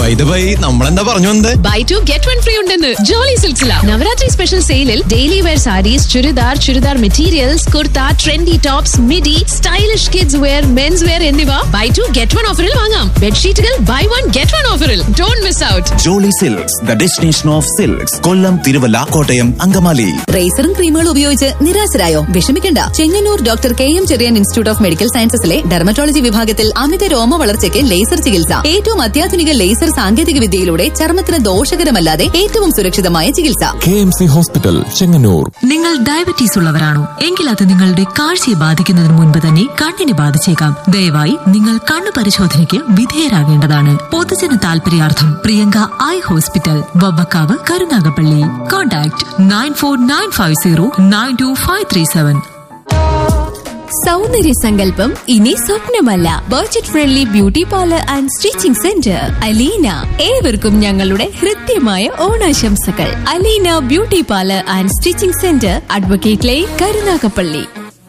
By the by നമ്മളെന്താ പറഞ്ഞു വന്നത് buy two get one free ഉണ്ടെന്ന് ജോളി സിൽസില നവരാത്രി സ്പെഷ്യൽ സെയിലിൽ daily wear saris churidar churidar materials kurta trendy tops midi stylish kids wear men's wear എന്നിവ buy two get one ഓഫറിൽ വാങ്ങാം ബെഡ്ഷീറ്റുകൾ ബൈ വൺ ഗെറ്റ് വൺ ഓഫറിൽ don't miss out Jolly silks the destination of silks Kollam Thiruvalla Kottayam Angamaly റേസറും ക്രീമുകളും ഉപയോഗിച്ച് നിരാശരായോ വിഷമിക്കണ്ട ചെങ്ങന്നൂർ doctor K M Cherian institute of medical സയൻസസിലെ dermatology വിഭാഗത്തിൽ അമിത രോമ വളർച്ചയ്ക്ക് ലേസർ ചികിത്സ ഏറ്റവും അത്യാധുനിക ലേസർ സാങ്കേതിക വിദ്യയിലൂടെ ചർമ്മത്തിന് ദോഷകരമല്ലാതെ ഏറ്റവും സുരക്ഷിതമായ ചികിത്സ K M C hospital Chengannur നിങ്ങൾ ഡയബറ്റീസ് ഉള്ളവരാണോ എങ്കിൽ അത് നിങ്ങളുടെ കാഴ്ചയെ ബാധിക്കുന്നതിന് മുൻപ് തന്നെ കണ്ണിനെ ബാധിച്ചേക്കാം ദയവായി നിങ്ങൾ കണ്ണു പരിശോധനയ്ക്ക് വിധേയരാകേണ്ടതാണ് പൊതുജന താൽപര്യാർത്ഥം Priyanka eye hospital Vavvakkavu Karunagappally contact nine four nine five zero nine two five three seven സൗന്ദര്യ സങ്കല്പം ഇനി സ്വപ്നമല്ല budget friendly beauty parlour and stitching centre Aleena ഏവർക്കും ഞങ്ങളുടെ ഹൃദ്യമായ ഓണാശംസകൾ Aleena beauty parlour and stitching centre advocate line Karunagappally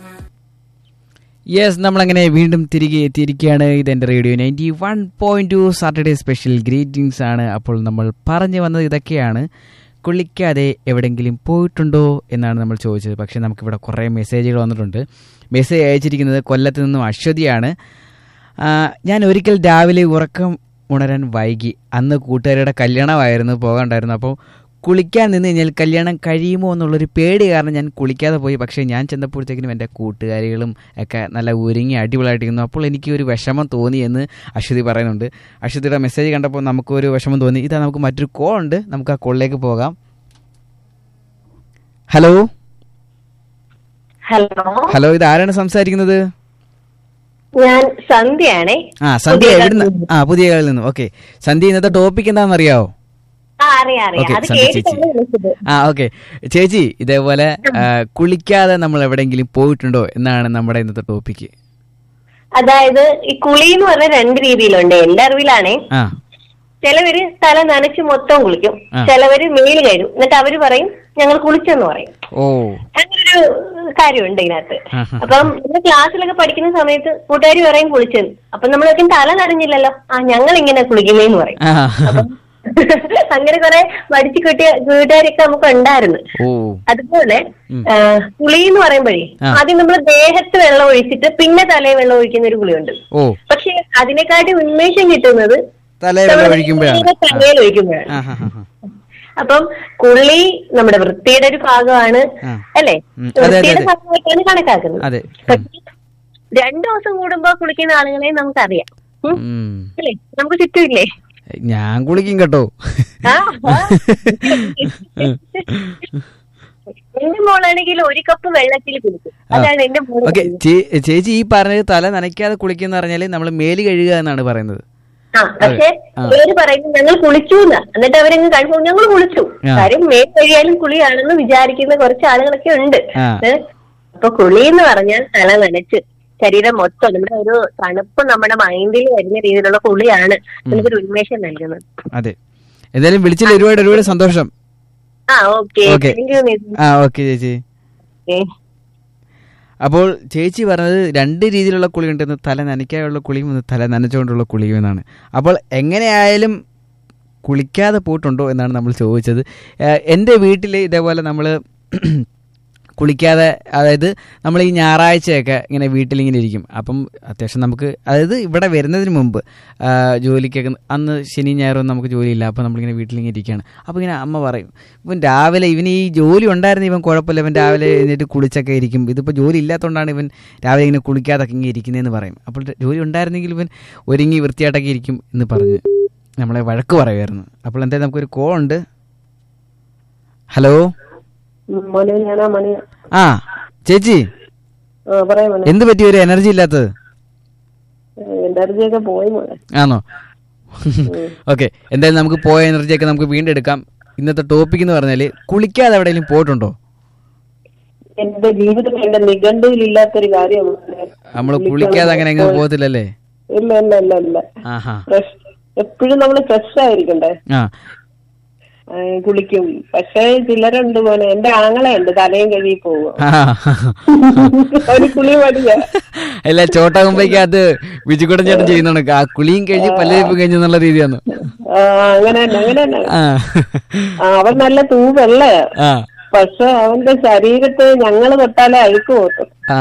yes നമ്മളങ്ങനെ വീണ്ടും തിരികെ എത്തിയിരിക്കുകയാണ് ഇത് എൻ്റെ radio ninety one point two Saturday special greetings ആണ് അപ്പോൾ നമ്മൾ പറഞ്ഞു വന്നത് ഇതൊക്കെയാണ് കുളിക്കാതെ എവിടെയെങ്കിലും പോയിട്ടുണ്ടോ എന്നാണ് നമ്മൾ ചോദിച്ചത് പക്ഷേ നമുക്കിവിടെ കുറേ മെസ്സേജുകൾ വന്നിട്ടുണ്ട് മെസ്സേജ് അയച്ചിരിക്കുന്നത് കൊല്ലത്ത് നിന്നും അശ്വതിയാണ് ആ, ഞാൻ ഒരിക്കൽ രാവിലെ ഉറക്കം ഉണരാൻ വൈകി അന്ന് കൂട്ടുകാരുടെ കല്യാണമായിരുന്നു പോകാണ്ടായിരുന്നു അപ്പോൾ കുളിക്കാൻ നിന്ന് കഴിഞ്ഞാൽ കല്യാണം കഴിയുമോ എന്നുള്ളൊരു പേടി കാരണം ഞാൻ കുളിക്കാതെ പോയി പക്ഷേ ഞാൻ ചെന്നപ്പോഴത്തേക്കിനും എൻ്റെ കൂട്ടുകാരികളും ഒക്കെ നല്ല ഒരുങ്ങി അടിപൊളിയായിട്ടിരുന്നു അപ്പോൾ എനിക്ക് ഒരു വിഷമം തോന്നി എന്ന് അശ്വതി പറയുന്നുണ്ട് അശ്വതിയുടെ മെസ്സേജ് കണ്ടപ്പോൾ നമുക്കൊരു വിഷമം തോന്നി ഇതാ നമുക്ക് മറ്റൊരു കോൾ ഉണ്ട് നമുക്ക് ആ കോളിലേക്ക് പോകാം ഹലോ ഹലോ ഹലോ ഇത് ആരാണ് സംസാരിക്കുന്നത് ഞാൻ സന്ധ്യയാണേ ആ സന്ധ്യ പുതിയ എവിടുന്ന് കാലത്ത് ആ പുതിയ കാലിൽ നിന്ന് ഓക്കെ സന്ധ്യ ഇന്നത്തെ ടോപ്പിക് എന്താണെന്ന് അറിയാവോ ആ അറിയാം അറിയാം ഓക്കെ അത് സന്ധ്യ ചേച്ചി കേട്ടിട്ടാണ് വിളിച്ചത് ആ ഓക്കെ ചേച്ചി ഇതേപോലെ ആ, കുളിക്കാതെ നമ്മൾ എവിടെയെങ്കിലും പോയിട്ടുണ്ടോ എന്നാണ് നമ്മുടെ ഇന്നത്തെ ടോപ്പിക്ക് അതായത് ഈ കുളി എന്ന് പറഞ്ഞ രണ്ട് രീതിയിലുണ്ട് എന്റെ അറിവിലാണേ ആ ചിലവര് തല നനച്ച് മൊത്തം കുളിക്കും ആ. ചിലവര് മേല് കഴുകും എന്നിട്ട് അവര് പറയും ഞങ്ങൾ കുളിച്ചെന്ന് പറയും ഓ അങ്ങനൊരു കാര്യമുണ്ട് ഇതിനകത്ത് ആ, ആ. അപ്പം നമ്മൾ ക്ലാസ്സിലൊക്കെ പഠിക്കുന്ന സമയത്ത് കൂട്ടുകാരി പറയും കുളിച്ചെന്ന് അപ്പൊ നമ്മളൊക്കെ തല നനഞ്ഞില്ലല്ലോ ആ ഞങ്ങൾ ഇങ്ങനെ കുളിക്കുന്നേന്ന് പറയും ആ അപ്പം അങ്ങനെ കുറെ പഠിച്ചു കിട്ടിയ കൂട്ടുകാരൊക്കെ നമുക്ക് ഉണ്ടായിരുന്നു ഓ അതുപോലെ ഉം. ആ, കുളി എന്ന് പറയുമ്പോഴേ ആ. ആദ്യം നമ്മൾ ദേഹത്ത് വെള്ളം ഒഴിച്ചിട്ട് പിന്നെ തലയിൽ വെള്ളം ഒഴിക്കുന്ന ഒരു കുളിയുണ്ട് ഓ പക്ഷെ അതിനെക്കാട്ടി ഉന്മേഷം കിട്ടുന്നത് തലയിൽ വെള്ളം ഒഴിക്കുമ്പോഴാണ് നേരെ തലയിൽ ഒഴിക്കുമ്പോഴാണ് ആ, ആ, ആ, ആ. അപ്പം കുളി നമ്മുടെ വൃത്തിയുടെ ഒരു ഭാഗമാണ് ആ. അല്ലേ ഉം. അതെ, അതെ, വൃത്തിയുടെ അതെ. ഭാഗമായിട്ടാണ് കണക്കാക്കുന്നത് അതെ പക്ഷെ രണ്ടു ദിവസം കൂടുമ്പോ കുളിക്കുന്ന ആളുകളെ നമുക്കറിയാം ഉം. ഉം. അല്ലേ നമുക്ക് ചുറ്റുമില്ലേ ഞാൻ കുളിക്കും കേട്ടോ ആ, ആ. എന്റെ മോളാണെങ്കിൽ ഒരു കപ്പ് വെള്ളത്തിൽ കുളിക്കും അതാണ് എന്റെ മോള് ഓക്കെ പറയുന്നത്. ചേച്ചി ഈ പറഞ്ഞത് തല നനയ്ക്കാതെ കുളിക്കുന്ന പറഞ്ഞാൽ നമ്മൾ മേല് കഴുകുക എന്നാണ് പറയുന്നത് ആ പക്ഷെ ആ. ഇവര് പറയുന്നത് ഞങ്ങൾ കുളിച്ചു എന്ന് എന്നിട്ട് അവരങ്ങ് കൺഫേം ഞങ്ങൾ കുളിച്ചു ആ. കാര്യം മേൽ കഴിയാലും കുളിയാണെന്ന് വിചാരിക്കുന്ന കുറച്ച് ആളുകളൊക്കെ ഉണ്ട് ആ. ഏ? അപ്പൊ കുളി എന്ന് പറഞ്ഞാൽ തല നനച്ച് ശരീരം മൊത്തം നമ്മുടെ ഒരു തണുപ്പ് നമ്മുടെ മൈൻഡിൽ വരുന്ന രീതിയിലുള്ള കുളിയാണ് നമുക്കൊരു ഉന്മേഷം നൽകുന്നത് അതെ എന്തായാലും വിളിച്ചതിൽ ഒരുപാട് ഒരുപാട് സന്തോഷം ആ okay okay thank you Nithin. ആ ഓക്കെ ചേച്ചി ഓക്കേ. അപ്പോൾ ചേച്ചി പറഞ്ഞത് രണ്ട് രീതിയിലുള്ള കുളിയുണ്ടെന്ന് തല നനയ്ക്കാനുള്ള കുളിയും ഒന്ന് തല നനച്ചുകൊണ്ടുള്ള കുളിയും എന്നാണ് അപ്പോൾ എങ്ങനെയായാലും കുളിക്കാതെ പോയിട്ടുണ്ടോ എന്നാണ് നമ്മൾ ചോദിച്ചത് ഏഹ് എൻ്റെ വീട്ടിൽ ഇതേപോലെ നമ്മൾ കുളിക്കാതെ അതായത് നമ്മൾ ഈ ഞായറാഴ്ചയൊക്കെ ഇങ്ങനെ വീട്ടിലിങ്ങനെ ഇരിക്കും അപ്പം അത്യാവശ്യം നമുക്ക് അതായത് ഇവിടെ വരുന്നതിന് മുമ്പ് ആ, ജോലിക്കൊക്കെ അന്ന് ശനി ഞായറും നമുക്ക് ജോലിയില്ല അപ്പോൾ നമ്മളിങ്ങനെ വീട്ടിലിങ്ങനെ ഇരിക്കുകയാണ് അപ്പോൾ ഇങ്ങനെ അമ്മ പറയും ഇവൻ രാവിലെ ഇവന് ഈ ജോലി ഉണ്ടായിരുന്ന ഇവൻ കുഴപ്പമില്ല ഇവൻ രാവിലെ എഴുന്നേറ്റ് കുളിച്ചൊക്കെ ഇരിക്കും ഇതിപ്പോൾ ജോലി ഇല്ലാത്തതുകൊണ്ടാണ് ഇവൻ രാവിലെ ഇങ്ങനെ കുളിക്കാതൊക്കെ ഇങ്ങനെ ഇരിക്കുന്നതെന്ന് പറയും അപ്പോൾ ജോലി ഉണ്ടായിരുന്നെങ്കിൽ ഇവൻ ഒരുങ്ങി വൃത്തിയായിട്ടൊക്കെ ഇരിക്കും എന്ന് പറഞ്ഞ് നമ്മളെ വഴക്ക് പറയുമായിരുന്നു അപ്പോൾ എന്തായാലും നമുക്കൊരു കോൾ ഉണ്ട് ഹലോ മോനെ ഞാനാ മണി ആ ചേച്ചി ആ പറയാ മോനെ എന്ത് പറ്റി ഒരു എനർജി ഇല്ലാത്തത് എനർജിയൊക്കെ പോയി മോനെ ആണോ ഓക്കെ എന്തായാലും നമുക്ക് പോയ എനർജിയൊക്കെ നമുക്ക് വീണ്ടും എടുക്കാം ഇന്നത്തെ ടോപ്പിക് എന്ന് പറഞ്ഞാൽ കുളിക്കാതെ എവിടെയെങ്കിലും പോയിട്ടുണ്ടോ എന്റെ ജീവിതത്തിൽ എന്റെ നിഘണ്ടുവിലില്ലാത്തൊരു കാര്യമാണ് നമ്മൾ കുളിക്കാതെ അങ്ങനെ അങ്ങ് പോകത്തില്ലല്ലേ ഇല്ല ഇല്ല ഇല്ല ഇല്ല ആഹാ ഫ്രഷ് എപ്പോഴും നമ്മൾ ഫ്രഷ് ആയിരിക്കണ്ടേ ആ ആ, കുളിക്കും പക്ഷെ ചിലരുണ്ട് പോലെ എന്റെ ആങ്ങളയുണ്ട് തലയും കഴുകി പോകും ആ. ഒരു കുളി മടിയാ അല്ല ചോട്ടാകുമ്പോഴേക്കകത്ത് വിജുക്കുടൻ ചേട്ടൻ ചെയ്യുന്നുണ്ട് ആ കുളിയും കഴിഞ്ഞ് പല്ലേപ്പ് കഴിഞ്ഞ് എന്നുള്ള രീതിയാണ് ആ, അങ്ങനെ തന്നെ അങ്ങനെ തന്നെ ആ ആ, അവൻ നല്ല തൂവെള്ളയാ ആ പക്ഷെ അവന്റെ ശരീരത്തെ ഞങ്ങള് തൊട്ടാലേ അഴുക്ക് പോത്തും ആ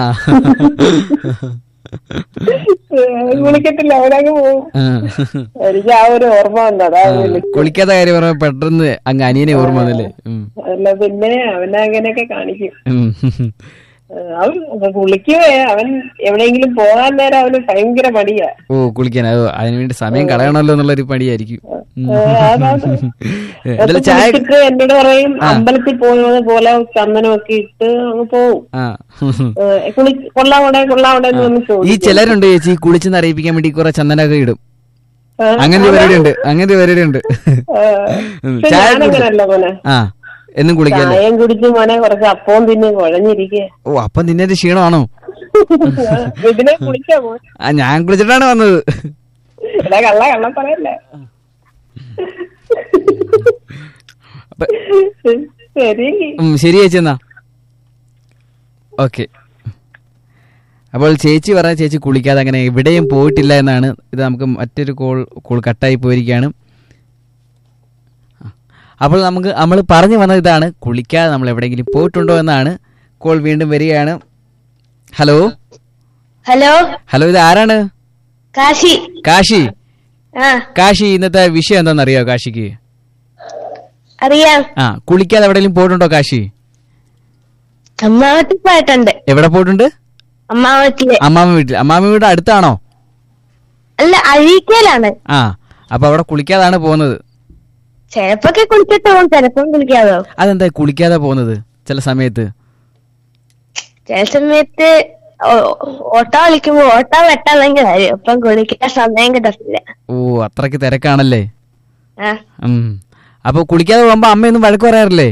കുളിക്കത്തില്ല അവനങ്ങ് പോകും ആ. എനിക്ക് ആ ഒരു ഓർമ്മ വന്നു അതാ വിളി- കുളിക്കാത്ത കാര്യം പറഞ്ഞ പെട്ടെന്ന് അങ്ങ് അനിയനെ ഓർമ്മ വന്നല്ലേ ഉം. അല്ല പിന്നെ അവനെ അങ്ങനെയൊക്കെ കാണിക്കും ഉം. ആ, അവൻ കുളിക്കുവേ അവൻ എവിടെയെങ്കിലും പോകാൻ നേരം അവന് ഭയങ്കര മടിയാ ഓ കുളിക്കാൻ അതോ അതിനുവേണ്ടി സമയം കളയണമല്ലോ എന്നുള്ളൊരു പടിയായിരിക്കും ഉം. ആ, അതാണ്. എന്തായാലും അപ്പൊ ചായ കുളിച്ചിട്ട് എന്നോട് പറയും അമ്പലത്തിൽ പോകുന്നത് പോലെ ചന്ദനമൊക്കെ ഇട്ട് അങ്ങ് പോവും ആ ഏ, കുളി കൊള്ളാവടെ കൊള്ളാവടെ എന്ന് വന്ന് ഈ ചോദിക്കും ചിലരുണ്ട് ചേച്ചി കുളിച്ചെന്ന് അറിയിപ്പിക്കാൻ വേണ്ടി കുറെ ചന്ദനമൊക്കെ ഇടും ആ, അങ്ങനെ ഒരു പരിപാടി ഉണ്ട് അങ്ങനെ ഒരു പരിപാടി ഉണ്ട് ആ, ഉം. പക്ഷെ ചായ ഞാനങ്ങനല്ല മോനെ ആ എന്നും കുളിക്കല്ലേ ചായം കുടിച്ച് മോനെ കുറച്ച് അപ്പവും തിന്ന് കുഴഞ്ഞിരിക്കേ ഓ അപ്പം നിന്നെ ഒരു ക്ഷീണമാണോ ഇതിനെ കുളിക്കാ മോൻ ആ ഞാൻ കുളിച്ചിട്ടാണ് വന്നത് എടാ കള്ള കള്ള പറയല്ലേ അപ്പൊ ശരി ഉം, ശരി ചേച്ചി എന്നാ ഓക്കെ അപ്പോൾ ചേച്ചി പറഞ്ഞ ചേച്ചി കുളിക്കാതെ അങ്ങനെ എവിടെയും പോയിട്ടില്ല എന്നാണ് ഇത് നമുക്ക് മറ്റൊരു കോൾ കോൾ കട്ടായി പോയിരിക്കുകയാണ് അപ്പോൾ നമുക്ക് നമ്മൾ പറഞ്ഞു വന്നത് ഇതാണ് കുളിക്കാതെ നമ്മൾ എവിടെയെങ്കിലും പോയിട്ടുണ്ടോ എന്നാണ് കോൾ വീണ്ടും വരികയാണ് ഹലോ ഹലോ ഹലോ ഇത് ആരാണ് കാശി കാശി ആ കാശി ഇന്നത്തെ വിഷയം എന്താണെന്നറിയോ കാശിക്ക് അറിയാം ആ കുളിക്കാതെ എവിടെയെങ്കിലും പോയിട്ടുണ്ടോ കാശി അമ്മാവത്തിൽ പോയിട്ടുണ്ട് എവിടെ പോയിട്ടുണ്ട് അമ്മാവത്തില് അമ്മാമ്മ വീട്ടിൽ അമ്മാമ്മ വീട് അടുത്താണോ അല്ല അഴീക്കലാണ് ആ അപ്പൊ അവിടെ കുളിക്കാതാണ് പോകുന്നത് ചിലപ്പൊക്കെ കുളിച്ചിട്ട് പോകും ചിലപ്പം കുളിക്കാതോ അതെന്താ കുളിക്കാതെ പോകുന്നത് ചില സമയത്ത് ചില സമയത്ത് ഓ- ഓട്ടോ കളിക്കുമ്പോ ഓട്ടോ വെട്ടാൻ ഭയങ്കര കാര്യം അപ്പം കുളിക്കാൻ സമയം കിട്ടത്തില്ല ഓ അത്രയ്ക്ക് തിരക്കാണല്ലേ ആ ഉം അപ്പൊ കുളിക്കാതെ പോകുമ്പോ അമ്മയൊന്നും വഴക്ക് പറയാറില്ലേ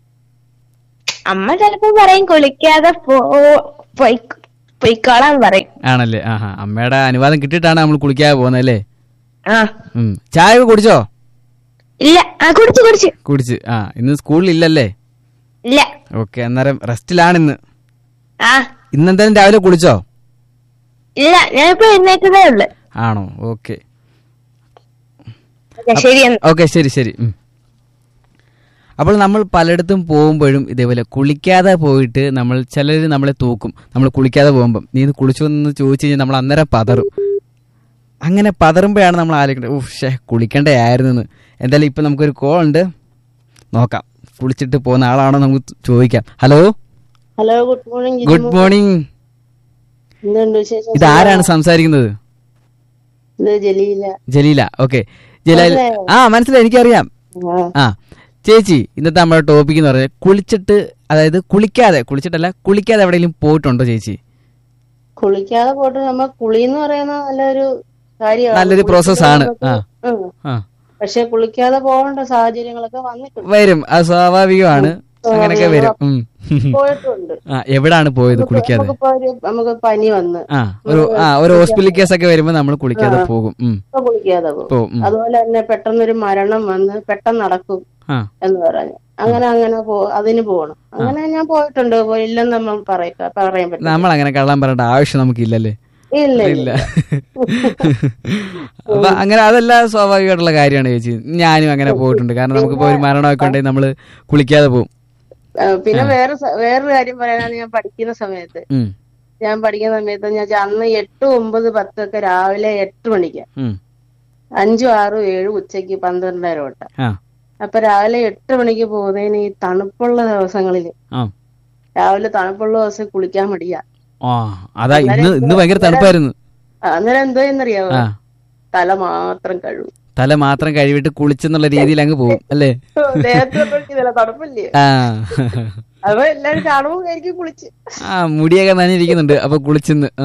അമ്മ ചിലപ്പോ പറയും കുളിക്കാതെ പോ പോയി പൊയ്ക്കോളാൻ പറയും ആണല്ലേ ആഹാ അമ്മയുടെ അനുവാദം കിട്ടിയിട്ടാണ് നമ്മൾ കുളിക്കാതെ പോകുന്നത് അല്ലേ ആ ഉം ചായ ഒക്കെ കുടിച്ചോ ഇല്ല ആ കുടിച്ചു കുടിച്ചു കുടിച്ച് ആ ഇന്ന് സ്കൂളിൽ ഇല്ലല്ലേ ഇല്ല ഓക്കെ അന്നേരം റെസ്റ്റിലാണ് ഇന്ന് ആ ഇന്ന് എന്തായാലും രാവിലെ കുളിച്ചോ ഇല്ല ഞാനിപ്പോ എഴുന്നേറ്റതേ ഉള്ളു ആണോ ഓക്കെ ഓക്കേ, ശരി എന്നാ ഓക്കെ ശരി ശരി ഉം. അപ്പോൾ നമ്മൾ പലയിടത്തും പോകുമ്പോഴും ഇതേപോലെ കുളിക്കാതെ പോയിട്ട് നമ്മൾ ചിലർ നമ്മളെ തൂക്കും നമ്മൾ കുളിക്കാതെ പോകുമ്പം നീ ഇത് കുളിച്ചോ എന്ന് ചോദിച്ചു കഴിഞ്ഞാൽ നമ്മൾ അന്നേരം പതറും അങ്ങനെ പതറുമ്പോഴാണ് നമ്മൾ ആലോചിക്കേണ്ടത് ഉഫ് ഷേ കുളിക്കേണ്ടതായിരുന്നു എന്തായാലും ഇപ്പം നമുക്കൊരു കോൾ ഉണ്ട് നോക്കാം കുളിച്ചിട്ട് പോകുന്ന ആളാണോ നമുക്ക് ചോദിക്കാം hello hello good morning good morning എന്തുണ്ട് വിശേഷം ഇത് ആരാണ് സംസാരിക്കുന്നത് ഇത് ജലീല ജലീല ഓക്കെ ജലീല മനസ്സിലായോ? ആ മനസ്സിലായി എനിക്കറിയാം ആ, ആ ചേച്ചി ഇന്നത്തെ നമ്മുടെ ടോപ്പിക് എന്ന് പറഞ്ഞാൽ കുളിച്ചിട്ട് അതായത് കുളിക്കാതെ കുളിച്ചിട്ടല്ല കുളിക്കാതെ എവിടെയെങ്കിലും പോയിട്ടുണ്ടോ ചേച്ചി കുളിക്കാതെ പോയിട്ട് നമ്മ കുളി എന്ന് പറയുന്ന നല്ലൊരു കാര്യമാണ് നല്ലൊരു പ്രോസസ് ആണ് ആ ഉം. ആ പക്ഷെ കുളിക്കാതെ പോകേണ്ട സാഹചര്യങ്ങളൊക്കെ വന്നിട്ടുണ്ട് വരും അത് സ്വാഭാവികമാണ് അങ്ങനെയൊക്കെ വരും ഉം. പോയിട്ടുണ്ട് ആ എവിടാണ് പോയത് കുളിക്കാതെ നമുക്കിപ്പോ ഒരു നമുക്ക് പനി വന്ന് ആ ഒരു ആ ഒരു ഹോസ്പിറ്റൽ കേസൊക്കെ വരുമ്പോ നമ്മൾ കുളിക്കാതെ ആ. പോകും ഉം. ഇപ്പൊ കുളിക്കാതെ പോകും പോവും ഉം. അതുപോലെ തന്നെ പെട്ടെന്നൊരു മരണം വന്ന് പെട്ടെന്ന് നടക്കും ആ എന്ന് പറഞ്ഞു അങ്ങനെ അങ്ങനെ പോ അതിന് പോകണം അങ്ങനെ ഞാൻ പോയിട്ടുണ്ട് പോയി ഇല്ലെന്ന് നമ്മൾ പറയ പറയാൻ പറ്റില്ല നമ്മൾ അങ്ങനെ കള്ളം പറയേണ്ട ആവശ്യം നമുക്കില്ലല്ലേ ഇല്ല ഇല്ല ഇല്ല അപ്പൊ അങ്ങനെ അതെല്ലാം സ്വാഭാവികമായിട്ടുള്ള കാര്യമാണ് ചേച്ചി ഞാനും അങ്ങനെ പോയിട്ടുണ്ട് കാരണം നമുക്കിപ്പോ ഒരു മരണമൊക്കെ ഉണ്ടെങ്കിൽ നമ്മള് കുളിക്കാതെ പോകും ആ, പിന്നെ വേറെ സ- വേറൊരു കാര്യം പറയാനാണ് ഞാൻ പഠിക്കുന്ന സമയത്ത് ഉം. ഞാൻ പഠിക്കുന്ന സമയത്ത് ഞാൻ ചെ- അന്ന് എട്ട് ഒമ്പത് പത്തൊക്കെ രാവിലെ എട്ട് മണിക്ക് ഉം. അഞ്ചും ആറും ഏഴും ഉച്ചയ്ക്ക് പന്ത്രണ്ടര തൊട്ട് ആ അപ്പൊ രാവിലെ എട്ട് മണിക്ക് പോകുന്നതിന് ഈ തണുപ്പുള്ള ദിവസങ്ങളില് ആ രാവിലെ തണുപ്പുള്ള ദിവസം കുളിക്കാൻ മടിയാ ആ അതാ ഇന്ന് ഇന്ന് ഭയങ്കര തണുപ്പായിരുന്നു ആ, അന്നേരം എന്തോ എന്നറിയാവോ ആ തല മാത്രം കഴുകും തല മാത്രം കഴിവിട്ട് കുളിച്ചെന്നുള്ള രീതിയിൽ അങ്ങ് പോകും അല്ലേ ദേഹത്തൊന്നും ഒഴിക്കുന്നില്ല തണുപ്പില്ലേ ആ അപ്പൊ എല്ലാരും കാണുമ്പോ എനിക്ക് കുളിച്ച് ആ മുടിയൊക്കെ നനഞ്ഞിരിക്കുന്നുണ്ട് അപ്പൊ കുളിച്ചെന്ന് ആ.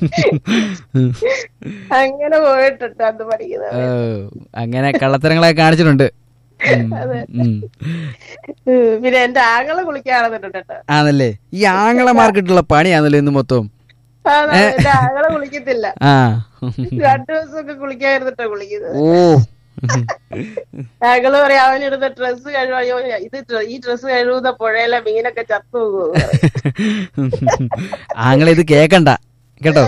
അങ്ങനെ പോയിട്ടുണ്ട് അന്ന് പഠിക്കുന്നത് ഓ, അങ്ങനെ കള്ളത്തരങ്ങളൊക്കെ കാണിച്ചിട്ടുണ്ട് ഉം, ഉം. ഉം, പിന്നെ എന്റെ ആങ്ങളെ കുളിക്കാണെന്നുണ്ട് കേട്ടോ ആണല്ലേ ഈ ആങ്ങളമാർക്കിട്ടുള്ള പണിയാണല്ലോ ഇന്ന് മൊത്തം അതാണ്, എന്റെ ആങ്ങളെ കുളിക്കത്തില്ല ആ രണ്ടു ദിവസമൊക്കെ കുളിക്കാതിരുന്നിട്ടാ കുളിക്കുന്നത് ഓ ഞങ്ങള് പറയാം അവനിടുന്ന ഡ്രസ്സ് കഴുകുക അയ്യോ ഇത് ഡ്ര- ഈ ഡ്രസ്സ് കഴുകുന്ന പുഴയിലെ മീനൊക്കെ ചത്തു പോകും ആങ്ങളെ ഇത് കേക്കണ്ട കേട്ടോ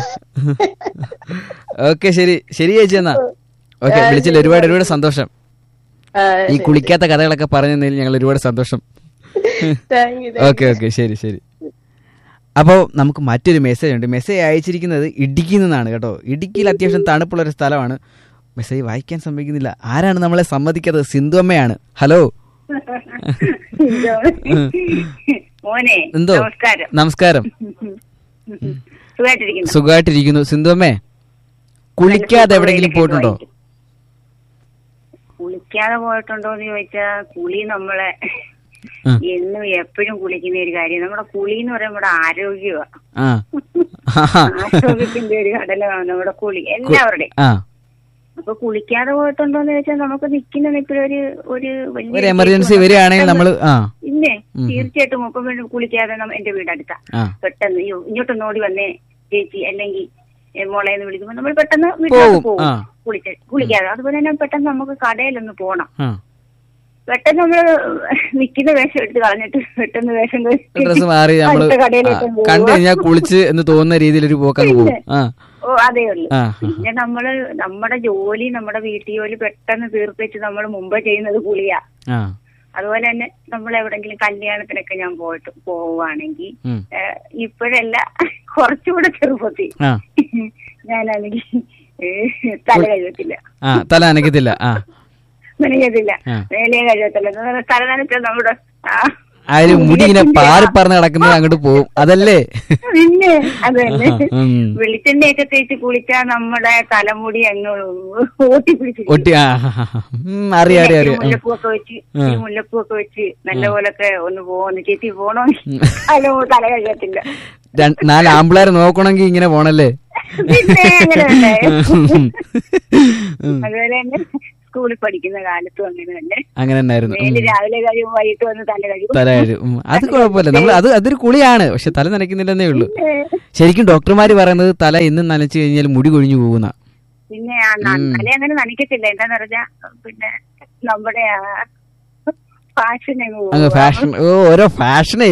ഓക്കെ ശരി ശരി ചേച്ചി എന്നാ ഓക്കെ വിളിച്ചില്ല ഒരുപാട് ഒരുപാട് സന്തോഷം ഈ കുളിക്കാത്ത കഥകളൊക്കെ പറഞ്ഞു തന്നതിൽ ഞങ്ങൾ ഒരുപാട് സന്തോഷം താങ്ക് യു ഓക്കെ ഓക്കെ ശരി ശരി അപ്പോൾ നമുക്ക് മറ്റൊരു മെസ്സേജ് ഉണ്ട് മെസ്സേജ് അയച്ചിരിക്കുന്നത് ഇടുക്കിയിൽ നിന്നാണ് കേട്ടോ ഇടുക്കിയിൽ അത്യാവശ്യം തണുപ്പുള്ള ഒരു സ്ഥലമാണ് മെസ്സേജ് വായിക്കാൻ സമ്മതിക്കുന്നില്ല ആരാണ് നമ്മളെ സമ്മതിക്കാത്തത് സിന്ധു അമ്മയാണ് ഹലോ മോനെ എന്തോ നമസ്കാരം നമസ്കാരം സുഖമായിട്ടിരിക്കുന്നു സുഖമായിട്ടിരിക്കുന്നു സിന്ധു അമ്മേ കുളിക്കാതെ എവിടെയെങ്കിലും പോയിട്ടുണ്ടോ കുളിക്കാതെ പോയിട്ടുണ്ടോ എന്ന് ചോദിച്ചാ കുളി നമ്മളെ ആ. എന്നും എപ്പോഴും കുളിക്കുന്ന ഒരു കാര്യം നമ്മുടെ കുളി എന്ന് പറയുമ്പോൾ നമ്മുടെ ആരോഗ്യമാണ് ആ ആഹാ. ആരോഗ്യത്തിന്റെ ഒരു ഘടകമാണ് നമ്മുടെ കുളി എല്ലാവരുടെയും ആ അപ്പൊ കുളിക്കാതെ പോയിട്ടുണ്ടോ എന്ന് ചോദിച്ചാൽ നമുക്ക് നിൽക്കുന്ന നിപ്പിലൊരു ഒരു വലിയ ഒരു എമർജൻസി വരികയാണെങ്കിൽ നമ്മൾ ആ ഇല്ലേ ഉം. തീർച്ചയായിട്ടും മുപ്പം വേണ്ടി കുളിക്കാതെ നമ്മ- എന്റെ വീട് അടുത്താ ആ പെട്ടെന്ന് അയ്യോ ഇങ്ങോട്ടൊന്ന് ഓടി വന്നേ ചേച്ചി അല്ലെങ്കിൽ ഏ, മോളെ എന്ന് വിളിക്കുമ്പോൾ നമ്മൾ പെട്ടെന്ന് വീട്ടിലോട്ട് പോവും, പോകും ആ. കുളിച്ച് കുളിക്കാതെ അതുപോലെ തന്നെ പെട്ടെന്ന് നമുക്ക് കടയിലൊന്ന് പോണം ആ പെട്ടെന്ന് നമ്മള് നിൽക്കുന്ന വേഷം എടുത്ത് കളഞ്ഞിട്ട് പെട്ടെന്ന് വേഷം ഡ്രസ് മാറി നമ്മള് അടുത്ത കടയിലേക്ക് ആ, കണ്ടു കഴിഞ്ഞാൽ കുളിച്ച് എന്ന് തോന്നുന്ന രീതിയിൽ ഒരു പോക്കങ്ങ് പോകും ആ ഓ അതേ ഉള്ളു ആ പിന്നെ നമ്മള് നമ്മുടെ ജോലി നമ്മുടെ വീട്ടു ജോലി പെട്ടെന്ന് തീർപ്പിച്ച് നമ്മൾ മുമ്പ് ചെയ്യുന്നത് കുളിയാ ആ അതുപോലെ തന്നെ നമ്മൾ എവിടെങ്കിലും കല്യാണത്തിനൊക്കെ ഞാൻ പോയിട്ട് പോവുകയാണെങ്കിൽ ഉം. ഏഹ്, ഇപ്പോഴല്ല കുറച്ചുകൂടെ ചെറുപ്പത്തിൽ ആ ഞാനാണെങ്കിൽ ഏഹ്, തല കഴുകത്തില്ല ആ തല അനക്കത്തില്ല ആ നനയ്ക്കത്തില്ല ആ. മേലെ കഴുകത്തില്ല എന്ന് പറഞ്ഞാൽ തല നനച്ചാൽ നമ്മുടെ ആ, ആ ഒരു മുടി ഇങ്ങനെ പാറി പറന്ന് കിടക്കുന്നത് അങ്ങോട്ട് പോകും അതല്ലേ പിന്നെ അത് തന്നെ ഉം. വെളിച്ചെണ്ണയൊക്കെ തേച്ച് കുളിച്ചാൽ നമ്മുടെ തലമുടി അങ്ങ് ഓട്ടി പിടിച്ചിരിക്കും ഒട്ടി ആ ആ, ആ, ആ. ഉം, അറിയാം അറിയാം അറിയാം ഉം. മുല്ലപ്പൂവൊക്കെ വെച്ച് ആ. ഈ മുല്ലപ്പൂവൊക്കെ വെച്ച് നല്ലപോലൊക്കെ ഒന്ന് പോന്ന് ചേച്ചി പോണോ തല തല കഴുകത്തില്ല രണ്ട്- നാല് ആമ്പിളാരെ നോക്കണമെങ്കിൽ ഇങ്ങനെ പോണല്ലേ പിന്നെ അങ്ങനെ തന്നെ ഉം. അതുപോലെ തന്നെ സ്കൂളിൽ പഠിക്കുന്ന കാലത്തും അങ്ങനെ തന്നെ അങ്ങനെ തന്നെയായിരുന്നു മേല് ഉം. രാവിലെ കഴിയും വൈകിട്ട് വന്ന് തല കഴിയും തല കഴുകും ഉം. അത് കുഴപ്പമില്ല നമ്മൾ അത് അതൊരു കുളിയാണ് പക്ഷെ തല നനയ്ക്കുന്നില്ലെന്നേ ഉള്ളൂ ശരിക്കും ഡോക്ടർമാര് പറയുന്നത് തല ഇന്നും നനച്ചു കഴിഞ്ഞാൽ മുടി കൊഴിഞ്ഞു പോകുന്ന പിന്നെ ആ ന- ഉം. തല അങ്ങനെ നനയ്ക്കത്തില്ല എന്താന്ന് പറഞ്ഞാ പിന്നെ നമ്മുടെ ഫാഷൻ അങ്ങ് ഫാഷൻ ഓ ഓരോ ഫാഷനേ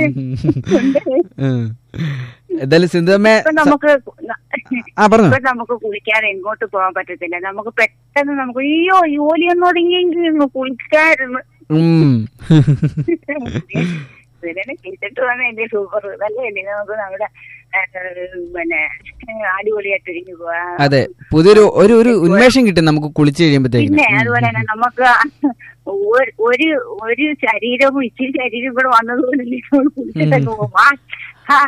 എന്തായാലും സിന്ധുമ്മേ ഇപ്പൊ നമുക്ക് ആ പറഞ്ഞോ ഇപ്പൊ നമുക്ക് കുളിക്കാതെ എങ്ങോട്ട് പോകാൻ പറ്റത്തില്ല നമുക്ക് പെട്ടെന്ന് നമുക്ക് അയ്യോ ജോലിയൊന്നും ഒതുങ്ങിയെങ്കിൽ കുളിക്കായിരുന്നു ഉം. ഇതിനെ ചെയ്തിട്ട് വന്ന എന്റെ സൂപ്പർ നല്ലതല്ലേ നമുക്ക് നമ്മുടെ ആ, പിന്നെ അടിപൊളിയായിട്ടിരിഞ്ഞു പോവാ അതെ പുതിയൊരു ഒരു ഒരു ഉന്മേഷം കിട്ടും നമുക്ക് കുളിച്ചു കഴിയുമ്പോഴത്തേക്കും പിന്നെ അതുപോലെ തന്നെ നമുക്ക് ഒരു ഒരു ഒരു ശരീരവും ഇച്ചിരി ശരീരം കൂടെ വന്നതുകൊണ്ടല്ലേ നമ്മൾ കുളിച്ചിട്ടൊക്കെ പോകും ആ, ആ.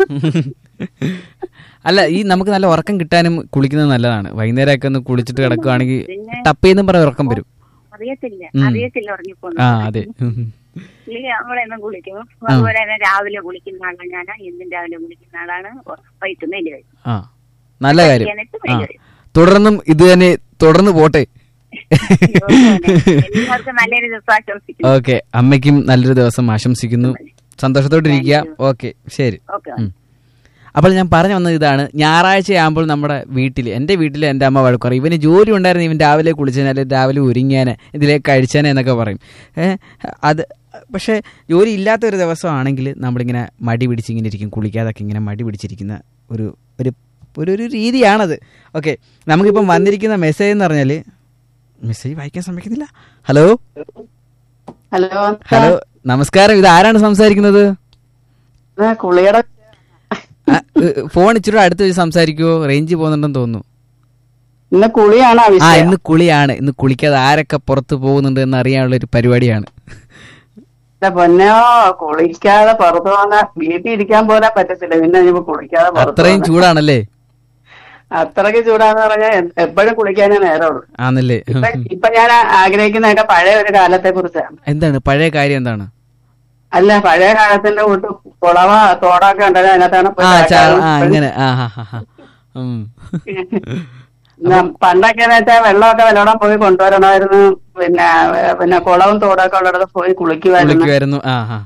അല്ല ഈ നമുക്ക് നല്ല ഉറക്കം കിട്ടാനും കുളിക്കുന്നത് നല്ലതാണ് വൈകുന്നേരമൊക്കെ ഒന്ന് കുളിച്ചിട്ട് കിടക്കുകയാണെങ്കിൽ പിന്നെ ടപ്പേന്നും പറഞ്ഞ ഉറക്കം വരും അറിയത്തില്ല ഉം. അറിയത്തില്ല ഉറങ്ങിപ്പോന്നു ആ അതെ ഉം. നമ്മളെന്നും കുളിക്കും അതുപോലെ തന്നെ രാവിലെ കുളിക്കുന്ന ആളാണ് ഞാൻ എന്നും രാവിലെ കുളിക്കുന്ന ആളാണ് വൈകിട്ട് മേല് കഴിയും ആ നല്ല കാര്യം കഴിക്കാനായിട്ട് ആ മേല് കഴിയും തുടർന്നും ഇത് തന്നെ തുടർന്ന് പോട്ടെ എല്ലാവർക്കും നല്ലൊരു ദിവസം ആശംസിക്കുന്നു ഓക്കെ അമ്മയ്ക്കും നല്ലൊരു ദിവസം ആശംസിക്കുന്നു സന്തോഷത്തോട്ടിരിക്കുക ഓക്കെ ശരി ഓക്കെ ഉം. അപ്പോൾ ഞാൻ പറഞ്ഞു വന്നത് ഇതാണ് ഞായറാഴ്ച ആകുമ്പോൾ നമ്മുടെ വീട്ടിൽ എൻ്റെ വീട്ടിൽ എൻ്റെ അമ്മ വഴക്ക് പറയും ഇവന് ജോലി ഉണ്ടായിരുന്നു ഇവൻ രാവിലെ കുളിച്ചേനെ രാവിലെ ഒരുങ്ങിയാനെ ഇതിലേക്ക് കഴിച്ചേനെ എന്നൊക്കെ പറയും ഏ, അത് പക്ഷേ ജോലി ഇല്ലാത്ത ഒരു ദിവസമാണെങ്കിൽ നമ്മളിങ്ങനെ മടി പിടിച്ചിങ്ങനെ ഇരിക്കും കുളിക്കാതൊക്കെ ഇങ്ങനെ മടി പിടിച്ചിരിക്കുന്ന ഒരു ഒരു ഒരു ഒരു രീതിയാണത് ഓക്കെ നമുക്കിപ്പം വന്നിരിക്കുന്ന മെസ്സേജ് എന്ന് പറഞ്ഞാൽ മെസ്സേജ് വായിക്കാൻ ശ്രമിക്കുന്നില്ല ഹലോ ഹലോ ഹലോ നമസ്കാരം ഇത് ആരാണ് സംസാരിക്കുന്നത് കുളിയുടെ ആ, ഏ, ഫോൺ ഇച്ചിരി അടുത്ത് വെച്ച് സംസാരിക്കുവോ റേഞ്ച് പോകുന്നുണ്ടെന്ന് തോന്നുന്നു ഇന്ന് കുളിയാണോ ആ ഇന്ന് കുളിയാണ് ഇന്ന് കുളിക്കാതെ ആരൊക്കെ പുറത്ത് പോകുന്നുണ്ട് എന്ന് അറിയാനുള്ള ഒരു പരിപാടിയാണ് എന്റെ പൊന്നോ കുളിക്കാതെ പുറത്തു പോന്ന വീട്ടിൽ ഇരിക്കാൻ പോരാൻ പറ്റത്തില്ല പിന്നെ ഇനിയിപ്പോ കുളിക്കാതെ പുറത്ത് അത്രയും പോകാൻ. ചൂടാണല്ലേ അത്രയ്ക്ക് ചൂടാന്ന് പറഞ്ഞാൽ എപ്പോഴും കുളിക്കാനേ നേരമുള്ളൂ ആന്നല്ലേ ഇപ്പൊ ഇപ്പൊ ഞാൻ ആഗ്രഹിക്കുന്നതൊക്കെ പഴയ ഒരു കാലത്തെ കുറിച്ചാണ് എന്താണ് പഴയ കാര്യം എന്താണ് അല്ല പഴയ കാലത്തിന്റെ കൂട്ട് കുളവ തോടൊക്കെ ഉണ്ടല്ലോ അതിനകത്താണ് പോയി ആ ചാ കിടക്കാറ്. ആ അങ്ങനെ ആ ഹാ ഹാ ഹാ ഉം. ന- പണ്ടൊക്കെ എന്ന് വെച്ചാൽ വെള്ളമൊക്കെ വല്ലോടം പോയി കൊണ്ടുവരണമായിരുന്നു പിന്നെ ഏ, പിന്നെ കുളവും തോടൊക്കെ ഉള്ളിടത്ത് പോയി കുളിക്കുമായിരുന്നു കുളിക്കുമായിരുന്നു ആ ഹാ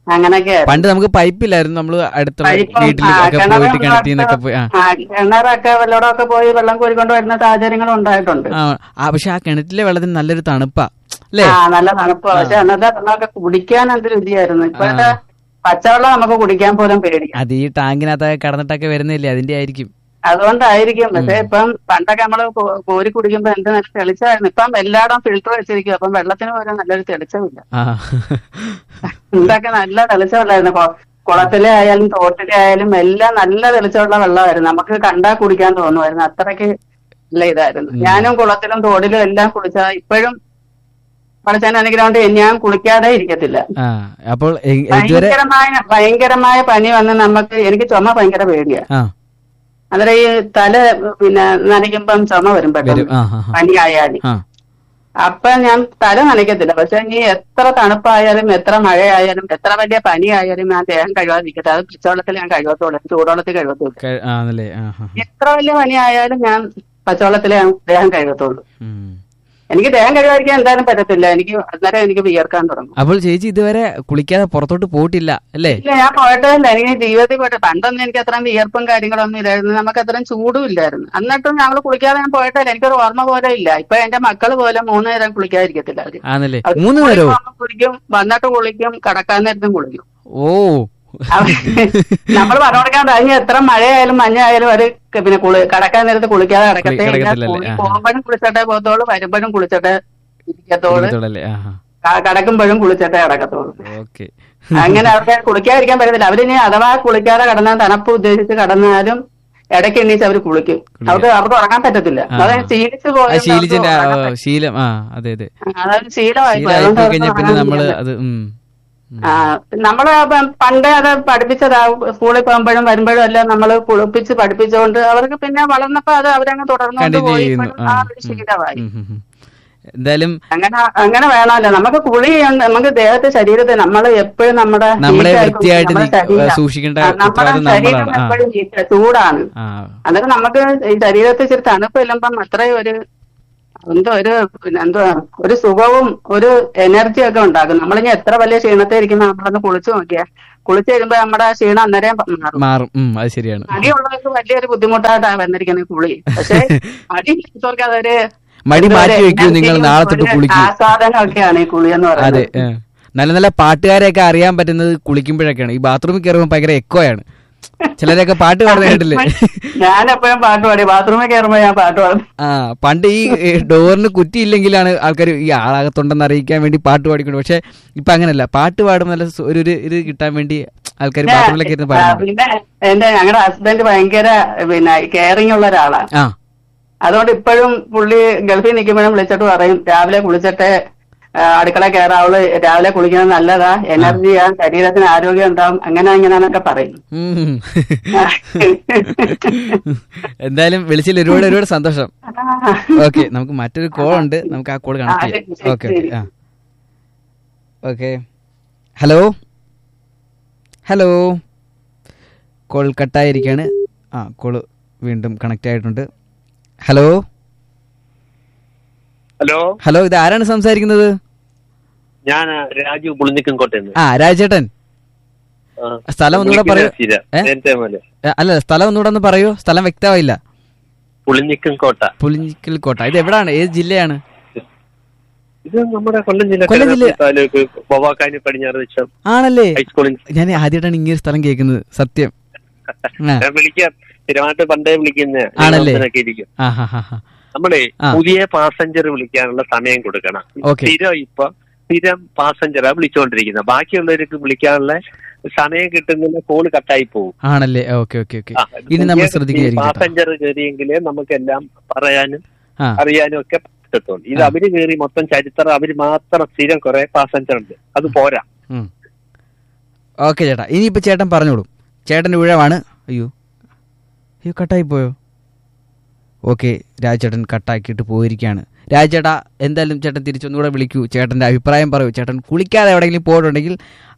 അങ്ങനൊക്കെ പണ്ട് നമുക്ക് പൈപ്പില്ലായിരുന്നു നമ്മൾ അടുത്തുള്ള പൈപ്പും, വീട്ടിൽ ആ, ഒക്കെ കിണറും പോയിട്ട് കിണറ്റിൽ നിന്നൊക്കെ പോയി ആ ആ, കിണറൊക്കെ വല്ലോടൊക്കെ പോയി വെള്ളം കോരിക്കൊണ്ട് വരുന്ന സാഹചര്യങ്ങളും ഉണ്ടായിട്ടുണ്ട് ആ, ആ പക്ഷെ ആ കിണറ്റിലെ വെള്ളത്തിന് നല്ലൊരു തണുപ്പാ അല്ലേ ആ നല്ല തണുപ്പ് പക്ഷെ അന്നത്തെ വെള്ളമൊക്കെ കുടിക്കാൻ എന്ത് രുചിയായിരുന്നു ഇപ്പോഴത്തെ പച്ചവെള്ളം നമുക്ക് കുടിക്കാൻ പോലും പേടിക്കാം അത് ഈ ടാങ്കിനകത്തൊക്കെ കടന്നിട്ടൊക്കെ വരുന്നില്ലേ അതിന്റെ ആയിരിക്കും അതുകൊണ്ടായിരിക്കും പക്ഷെ ഇപ്പം പണ്ടൊക്കെ നമ്മള് കോ- കോരി കുടിക്കുമ്പോ എന്ത് നല്ല തെളിച്ചായിരുന്നു ഇപ്പം എല്ലായിടം ഫിൽറ്റർ വെച്ചിരിക്കും അപ്പം വെള്ളത്തിന് പോലും നല്ലൊരു തെളിച്ചമില്ല ആ ഇതൊക്കെ നല്ല തെളിച്ചമല്ലായിരുന്നു കൊ- കുളത്തിലെ ആയാലും തോട്ടിലെ ആയാലും എല്ലാം നല്ല തെളിച്ചമുള്ള വെള്ളമായിരുന്നു നമുക്ക് കണ്ടാ കുടിക്കാൻ തോന്നുമായിരുന്നു അത്രയ്ക്ക് നല്ല ഇതായിരുന്നു ഞാനും കുളത്തിലും തോടിലും എല്ലാം കുളിച്ച ഇപ്പോഴും പഠിച്ചാൻ അനുഗ്രഹം കൊണ്ട് ഞാൻ കുളിക്കാതെ ഇരിക്കത്തില്ല ആ അപ്പോൾ എ- ഇതുവരെ ഭയങ്കരമായ ഭയങ്കരമായ പനി വന്ന് നമുക്ക് എനിക്ക് ചുമ ഭയങ്കര പേടിയാ ആ അന്നേരം ഈ തല പിന്നെ നനയ്ക്കുമ്പം ചുമ വരും വരും പെട്ടെന്ന് ആ ആ ആ. പനി ആയാലും ആ അപ്പൊ ഞാൻ തല നനയ്ക്കത്തില്ല പക്ഷെ ഇനി എത്ര തണുപ്പായാലും എത്ര മഴയായാലും എത്ര വലിയ പനി ആയാലും ഞാൻ ദേഹം കഴുകാതിരിക്കത്തില്ല അത് പച്ചവെള്ളത്തിൽ ഞാൻ കഴുകത്തുള്ളൂ ചൂടുവെള്ളത്തിൽ കഴുകത്തുള്ളൂ ക- ആ, ആണല്ലേ ആ ആ എത്ര വലിയ പനി ആയാലും ഞാൻ പച്ചവെള്ളത്തിലേ ഞാൻ ദേഹം കഴുകത്തുള്ളൂ ഉം. എനിക്ക് ദേഹം കഴുകാതിരിക്കാൻ എന്തായാലും പറ്റത്തില്ല എനിക്ക് അന്നേരം എനിക്ക് വിയർക്കാൻ തുടങ്ങും അപ്പോൾ ചേച്ചി ഇതുവരെ കുളിക്കാതെ പുറത്തോട്ട് പോയിട്ടില്ല അല്ലേ ഇല്ല ഞാൻ പോയിട്ടില്ല എനിക്ക് ജീവിതത്തിൽ പോയിട്ട് പണ്ടൊന്നും എനിക്ക് അത്രയും വിയർപ്പും കാര്യങ്ങളൊന്നും ഇല്ലായിരുന്നു നമുക്ക് അത്രയും ചൂടും ഇല്ലായിരുന്നു എന്നിട്ടും ഞങ്ങൾ കുളിക്കാതെ ഞാൻ പോയിട്ടില്ല എനിക്കൊരു ഓർമ്മ പോലെ ഇല്ല ഇപ്പൊ എന്റെ മക്കള് പോലെ മൂന്ന് നേരം കുളിക്കാതിരിക്കത്തില്ല അവര് ആണല്ലേ അവര് മൂന്ന് സ്കൂളിൽ നേരവും പോകുമ്പോ കുളിക്കും വന്നിട്ട് കുളിക്കും കടക്കാൻ നേരത്തും കുളിക്കും ഓ നമ്മൾ പറഞ്ഞു കൊടുക്കാൻ കഴിഞ്ഞ എത്ര മഴയായാലും മഞ്ഞായാലും അവര് ക- പിന്നെ കുളി കടക്കാൻ നേരത്ത് കുളിക്കാതെ കിടക്കത്തേ ഇല്ല. കിടക്കത്തില്ലല്ലേ? സ്കൂളിൽ ആ. പോകുമ്പോഴും കുളിച്ചിട്ടേ പോകത്തോളൂ വരുമ്പോഴും കുളിച്ചിട്ടേ ഇരിക്കത്തോളൂ ഇരിക്കത്തുള്ളല്ലേ ആ ക- കടക്കുമ്പോഴും കുളിച്ചിട്ടേ കിടക്കത്തോളൂ ഓക്കെ അങ്ങനെ അവർക്ക് കുളിക്കാതിരിക്കാൻ പറ്റത്തില്ല അവരിനി അഥവാ കുളിക്കാതെ കടന്നാൽ തണുപ്പ് ഉദ്ദേശിച്ച് കടന്നാലും ഇടയ്ക്ക് എണ്ണീച്ച് അവർ കുളിക്കും അവർക്ക് അവർക്ക് ഉറങ്ങാൻ പറ്റത്തില്ല ആ. അത് ശീലിച്ചു ആ പോയി ശീലിച്ചിന്റെ ആ, ഓ, ശീലം ആ അതെ അതെ അതൊരു ശീലമായി പോയി. ശീലമായി അതുകൊണ്ട് പോയി അവർക്ക് കഴിഞ്ഞാൽ പിന്നെ ഉറങ്ങാൻ നമ്മള് പറ്റില്ല. അത് ഉം ആ നമ്മള് പ- പണ്ടേ അത് പഠിപ്പിച്ചതാ സ്കൂളിൽ പോകുമ്പോഴും വരുമ്പോഴും എല്ലാം നമ്മൾ കുളിപ്പിച്ച് പഠിപ്പിച്ചുകൊണ്ട് അവർക്ക് പിന്നെ വളർന്നപ്പോ അത് അവരങ്ങ് തുടർന്നുകൊണ്ട് കണ്ടിന്യൂ പോയി ചെയ്യുന്നു ഇപ്പോഴും ആ ആ ഒരു ശീലമായി ഉം, ഉം, ഉം. എന്തായാലും അങ്ങനെ അങ്ങനെ വേണമല്ലോ നമുക്ക് കുളി ഉണ്ട്. നമുക്ക് ദേഹത്തെ ശരീരത്തെ നമ്മൾ എപ്പോഴും നമ്മുടെ നമ്മളെ heat ആയി വൃത്തിയായിട്ട് നമ്മുടെ നിക്ക- ശരീരം- സൂക്ഷിക്കേണ്ട ആ, നമ്മുടെ ഉത്തരവാദിത്വം ശരീരം നമ്മളാണ്. ആ. എപ്പോഴും heat ആ, ചൂടാണ് ആ അന്നേരം നമുക്ക് ഈ ശരീരത്തിൽ ഇച്ചിരി തണുപ്പ് ഇല്ലുമ്പം അത്രയും ഒരു എന്തോ ഒരു പിന്നെ എന്തോ ഒരു സുഖവും ഒരു എനർജിയും ഒക്കെ ഉണ്ടാകും നമ്മളിനി എത്ര വലിയ ക്ഷീണത്തെ ഇരിക്കുമ്പോ നമ്മളൊന്ന് കുളിച്ചു നോക്കിയാ കുളിച്ചു കഴിയുമ്പോ നമ്മുടെ ക്ഷീണം അന്നേരം മാറും മാറും ഉം അത് ശരിയാണ് മടിയുള്ളവർക്ക് വലിയൊരു ബുദ്ധിമുട്ടായിട്ടാണ് വന്നിരിക്കുന്നത് ഈ കുളി പക്ഷേ മടിയില്ലാത്തവർക്ക് അതൊരു മടി എന്തോ ഒരു മാറ്റി വെക്കൂ നിങ്ങൾ എനർജിയും നാളെ തൊട്ട് ഒരു കുളിക്കൂ ആസ്വാദനമൊക്കെയാണ് ഈ കുളി എന്ന് അതെ പറയുന്നത് ഏ. നല്ല നല്ല പാട്ടുകാരെയൊക്കെ അറിയാൻ പറ്റുന്നത് കുളിക്കുമ്പോഴൊക്കെയാണ് ഈ ബാത്റൂമിൽ കയറുമ്പോൾ ഭയങ്കര എക്കോയാണ് ചിലരൊക്കെ പാട്ട് പാടുന്ന കേട്ടില്ലേ ഞാൻ എപ്പോഴും പാട്ട് പാടി ബാത്റൂമിൽ കയറുമ്പോ ഞാൻ പാട്ട് പാടും ആ പണ്ട് ഈ ഏ, ഡോറിന് കുറ്റിയില്ലെങ്കിലാണ് ആൾക്കാർ ഈ ആളകത്തുണ്ടെന്ന് അറിയിക്കാൻ വേണ്ടി പാട്ട് പാടിക്കൊണ്ട് പക്ഷെ ഇപ്പൊ അങ്ങനല്ല പാട്ട് പാടുമ്പോൾ നല്ല സു- ഒരു ഒരു ഇത് കിട്ടാൻ വേണ്ടി ആൾക്കാർ ബാത്റൂമിലൊക്കെ ഇരുന്ന് ആ, പാടുന്നുണ്ട് പിന്നെ എന്റെ ഞങ്ങളുടെ ഹസ്ബൻഡ് ഭയങ്കര പിന്നെ കെയറിംഗ് ഉള്ള ഒരാളാണ് ആ അതുകൊണ്ട് ഇപ്പോഴും പുള്ളി ഗൾഫിൽ നിൽക്കുമ്പോഴും വിളിച്ചിട്ട് പറയും രാവിലെ കുളിച്ചിട്ട് ആ, അടുക്കള കയറാവള് രാവിലെ കുളിക്കുന്നത് നല്ലതാ എനർജിയാ ശരീരത്തിന് ആരോഗ്യം ഉണ്ടാവും അങ്ങനെ ഇങ്ങനെന്നൊക്കെ പറയും ഉം. എന്തായാലും വിളിച്ചതിൽ ഒരുപാട് ഒരുപാട് സന്തോഷം ഓക്കെ നമുക്ക് മറ്റൊരു കോൾ ഉണ്ട് നമുക്ക് ആ കോൾ കണക്ട് ആ, ചെയ്യാം ശരി, ഓക്കെ ശരി. ഓക്കെ ആ ഓക്കെ ഹലോ ഹലോ കോൾ കട്ടായിരിക്കാണ് ആ കോള് വീണ്ടും കണക്ട് ആയിട്ടുണ്ട് ഹലോ ഹലോ ഹലോ ഇത് ആരാണ് സംസാരിക്കുന്നത് ഞാൻ രാജു പുളിനിക്കൻ കോട്ടയെന്ന് ആ രാജേട്ടൻ സ്ഥലം ഒന്നുകൂടെ പറയൂ ഏ? ഏ, അല്ല സ്ഥലം ഒന്നുകൂടെ ഒന്ന് പറയൂ സ്ഥലം വ്യക്തമായില്ല പുളിനിക്കൻ കോട്ട പുളിഞ്ചിക്കൽ കോട്ട ഇത് എവിടാണ് ഏത് ജില്ലയാണ് ഇത് നമ്മുടെ കൊല്ലം ജില്ല കൊല്ലം ജില്ല- കരുനാഗപ്പള്ളി താലൂക്ക് പൊവാക്കാനി പടിഞ്ഞാറ് ദിശ ആണല്ലേ ഹൈസ്കൂളിൽ ഞാൻ ആദ്യമായിട്ടാണ് ഇങ്ങനെ ഒരു സ്ഥലം കേൾക്കുന്നത് സത്യം ആ. ഞാൻ വിളിക്കാം സ്ഥിരമായിട്ട് പണ്ടേ വിളിക്കുന്ന ആണല്ലേ? ഇരിക്കും ആ ഹാ ഹാ ഹാ നമ്മളെ ആ. പുതിയ പാസഞ്ചർ വിളിക്കാനുള്ള സമയം കൊടുക്കണം ഓക്കേ. സ്ഥിരം ഇപ്പൊ സ്ഥിരം പാസഞ്ചറാ വിളിച്ചുകൊണ്ടിരിക്കുന്നത് ബാക്കിയുള്ളവർക്ക് വിളിക്കാനുള്ള സമയം കിട്ടുന്നില്ല കോള് കട്ടായി പോകും ആണല്ലേ ഓക്കെ ഓക്കെ ഓക്കെ ആ, ഇനി നമ്മൾ ശ്രദ്ധിക്കുകയായിരിക്കും കേട്ടോ. പാസഞ്ചർ കയറിയെങ്കിലേ നമുക്കെല്ലാം പറയാനും ആ അറിയാനും ഒക്കെ പറ്റത്തുള്ളൂ ഇത് ആ. അവര് കയറി മൊത്തം ചരിത്രം അവര് മാത്രം സ്ഥിരം കുറെ പാസഞ്ചർ ഉണ്ട് അത് പോരാ ഓക്കെ ചേട്ടാ ഇനിയിപ്പോ ചേട്ടൻ പറഞ്ഞോളൂ ചേട്ടൻ്റെ ഉഴവാണ് അയ്യോ അയ്യോ കട്ടായി പോയോ ഓക്കെ രാജേട്ടൻ കട്ടാക്കിയിട്ട് പോയിരിക്കുകയാണ് രാജേട്ടാ എന്തായാലും ചേട്ടൻ തിരിച്ചൊന്നുകൂടെ വിളിക്കൂ ചേട്ടൻ്റെ അഭിപ്രായം പറയൂ ചേട്ടൻ കുളിക്കാതെ എവിടെയെങ്കിലും പോയിട്ടുണ്ടെങ്കിൽ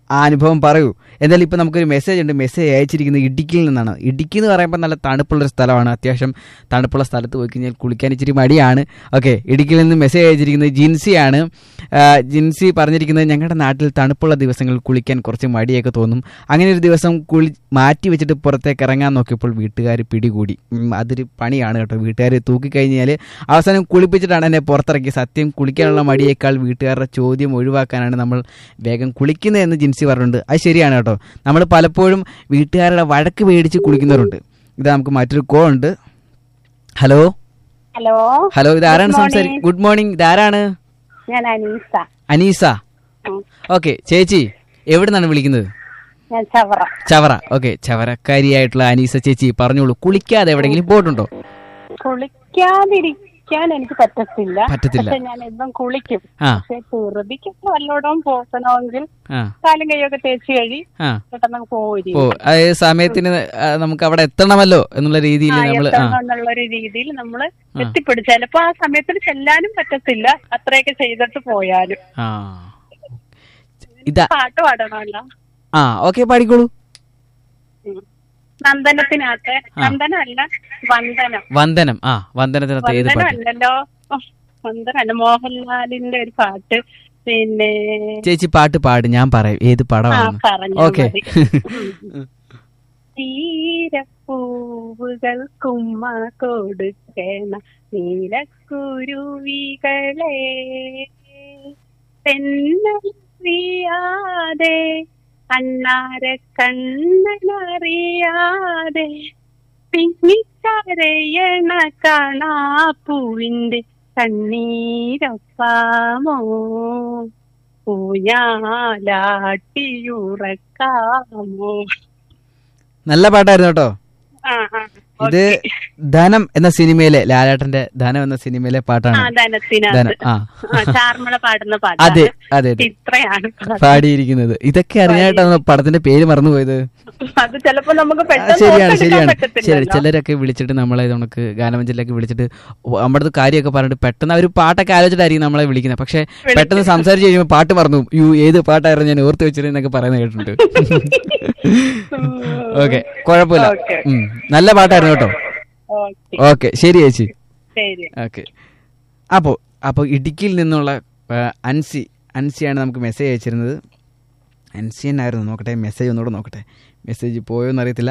ആ അനുഭവം പറയൂ എന്തായാലും ഇപ്പം നമുക്കൊരു മെസ്സേജ് ഉണ്ട് മെസ്സേജ് അയച്ചിരിക്കുന്നത് ഇടുക്കിയിൽ നിന്നാണ് ഇടുക്കി എന്ന് പറയുമ്പോൾ നല്ല തണുപ്പുള്ളൊരു സ്ഥലമാണ് അത്യാവശ്യം തണുപ്പുള്ള സ്ഥലത്ത് പോയി കഴിഞ്ഞാൽ കുളിക്കാൻ ഇച്ചിരി മടിയാണ് ഓക്കെ ഇടുക്കിയിൽ നിന്ന് മെസ്സേജ് അയച്ചിരിക്കുന്നത് ജിൻസിയാണ് ആ, ജിൻസി പറഞ്ഞിരിക്കുന്നത് ഞങ്ങളുടെ നാട്ടിൽ തണുപ്പുള്ള ദിവസങ്ങളിൽ കുളിക്കാൻ കുറച്ച് മടിയൊക്കെ തോന്നും അങ്ങനെ ഒരു ദിവസം കുളി മാറ്റി വെച്ചിട്ട് പുറത്തേക്ക് ഇറങ്ങാൻ നോക്കിയപ്പോൾ വീട്ടുകാർ പിടികൂടി ഉം, അതൊരു പണിയാണ് കേട്ടോ വീട്ടുകാർ തൂക്കിക്കഴിഞ്ഞാൽ അവസാനം കുളിപ്പിച്ചിട്ടാണ് എന്നെ പുറത്തിറക്കി സത്യം കുളിക്കാനുള്ള മടിയേക്കാൾ വീട്ടുകാരുടെ ചോദ്യം ഒഴിവാക്കാനാണ് നമ്മൾ വേഗം കുളിക്കുന്നത് എന്ന് ജിൻസി പറഞ്ഞിട്ടുണ്ട് അത് ശരിയാണ് കേട്ടോ നമ്മൾ പലപ്പോഴും വീട്ടുകാരുടെ വഴക്ക് പേടിച്ച് കുളിക്കുന്നവരുണ്ട് ഇത് നമുക്ക് മറ്റൊരു കോ ഉണ്ട് ഹലോ ഹലോ ഹലോ ഇത് ആരാണ് Good സംസാരി morning. ഗുഡ് മോർണിംഗ് ഇതാരാണ് ഞാൻ അനീസ അനീസ ഉം. ഓക്കെ ചേച്ചി എവിടെ നിന്നാണ് വിളിക്കുന്നത് ഞാൻ ചവറ ചവറ ഓക്കെ ചവറക്കാരിയായിട്ടുള്ള അനീസ ചേച്ചി പറഞ്ഞോളൂ കുളിക്കാതെ എവിടെയെങ്കിലും പോയിട്ടുണ്ടോ കുളിക്കാതിരിക്കാൻ എനിക്ക് പറ്റത്തില്ല പറ്റത്തില്ല. പക്ഷെ ഞാൻ എന്നും കുളിക്കും ആ. പക്ഷെ ചെറുതിക്കൊക്കെ വല്ലോടം പോകണമെങ്കിൽ ആ കാലും കൈയൊക്കെ തേച്ച് കഴി ആ പെട്ടെന്ന് പോയി ഓ അതായത് സമയത്തിന് ആ, നമുക്ക് അവിടെ എത്തണമല്ലോ എന്നുള്ള രീതിയിൽ നമ്മൾ ആ എന്നുള്ളൊരു രീതിയിൽ നമ്മൾ എത്തിപ്പെടും ചിലപ്പോ ആ സമയത്തിന് ചെല്ലാനും പറ്റത്തില്ല അത്രയൊക്കെ ചെയ്തിട്ട് പോയാലും ആ ഇതാ പാട്ട് പാടണമല്ലോ ആ ഓക്കെ പാടിക്കോളൂ ഉം. നന്ദനത്തിനകത്ത് ആ. നന്ദനമല്ല വന്ദനം വന്ദനം ആ വന്ദനത്തിനകത്ത് ഏത് വന്ദനം പാട്ട് അല്ലല്ലോ ഓ, വന്ദനല്ല മോഹൻലാലിന്റെ ഒരു പാട്ട് പിന്നെ ചേച്ചി പാട്ട് പാട് ഞാൻ പറയാം ഏത് ആ പടമാണ് പറഞ്ഞു ഓക്കെ തീരപ്പൂവുകൾ കുമ്മ കൊടുക്കണ നീലക്കുരുവികളെ തെന്നറിയാതെ അണ്ണാര കണ്ണനറിയാതെ പിന്നിക്കരയണ കാണാപ്പൂവിന്റെ കണ്ണീരപ്പാമോ ഊഞ്ഞാലാട്ടിയുറക്കാമോ നല്ല പാട്ടായിരുന്നു കേട്ടോ ആ ആ ഇത് ധനം എന്ന സിനിമയിലെ ലാലേട്ടന്റെ ധനം എന്ന സിനിമയിലെ ആ പാട്ടാണ് ധനത്തിനകത്ത് ധനം ആ ആ, ചാർമള പാടുന്ന പാട്ട് അതെ അതെ അതെ ഇത്രയാണ് പാടിയിരിക്കുന്നത് ഇതൊക്കെ അറിഞ്ഞായിട്ടാണ് പടത്തിന്റെ പേര് മറന്നുപോയത് അത് ചിലപ്പോ നമുക്ക് ആ, പെട്ടെന്ന് ശരിയാണ് ഓർത്തെടുക്കാൻ ശരിയാണ് ശരി പറ്റത്തില്ലല്ലോ. ചിലരൊക്കെ വിളിച്ചിട്ട് നമ്മളെ നമുക്ക് ഗാനമഞ്ചലിലൊക്കെ വിളിച്ചിട്ട് ഓ, നമ്മുടെ അടുത്ത് കാര്യമൊക്കെ പറഞ്ഞിട്ട് പെട്ടെന്ന് അവർ പാട്ടൊക്കെ ആലോചിച്ചിട്ടായിരിക്കും നമ്മളെ വിളിക്കുന്നത് പക്ഷെ പെട്ടെന്ന് സംസാരിച്ച് കഴിയുമ്പോൾ പാട്ട് മറന്നു പോകും. യു ഏത് പാട്ടായിരുന്നു ഞാൻ ഓർത്ത് വെച്ചിരുന്നൊക്കെ പറയുന്നത് കേട്ടിട്ടുണ്ട് ഓക്കെ കുഴപ്പമില്ല Okay. ഉം. നല്ല പാട്ടായിരുന്നു കേട്ടോ ഓക്കേ. ഓക്കെ ശരി ചേച്ചി ശരി ഓക്കെ അപ്പോൾ അപ്പോൾ ഇടുക്കിയിൽ നിന്നുള്ള ആ, അൻസി അൻസിയാണ് നമുക്ക് മെസ്സേജ് അയച്ചിരുന്നത് അൻസി എന്നായിരുന്നു നോക്കട്ടെ മെസ്സേജ് ഒന്നുകൂടെ നോക്കട്ടെ മെസ്സേജ് പോയോ എന്നറിയത്തില്ല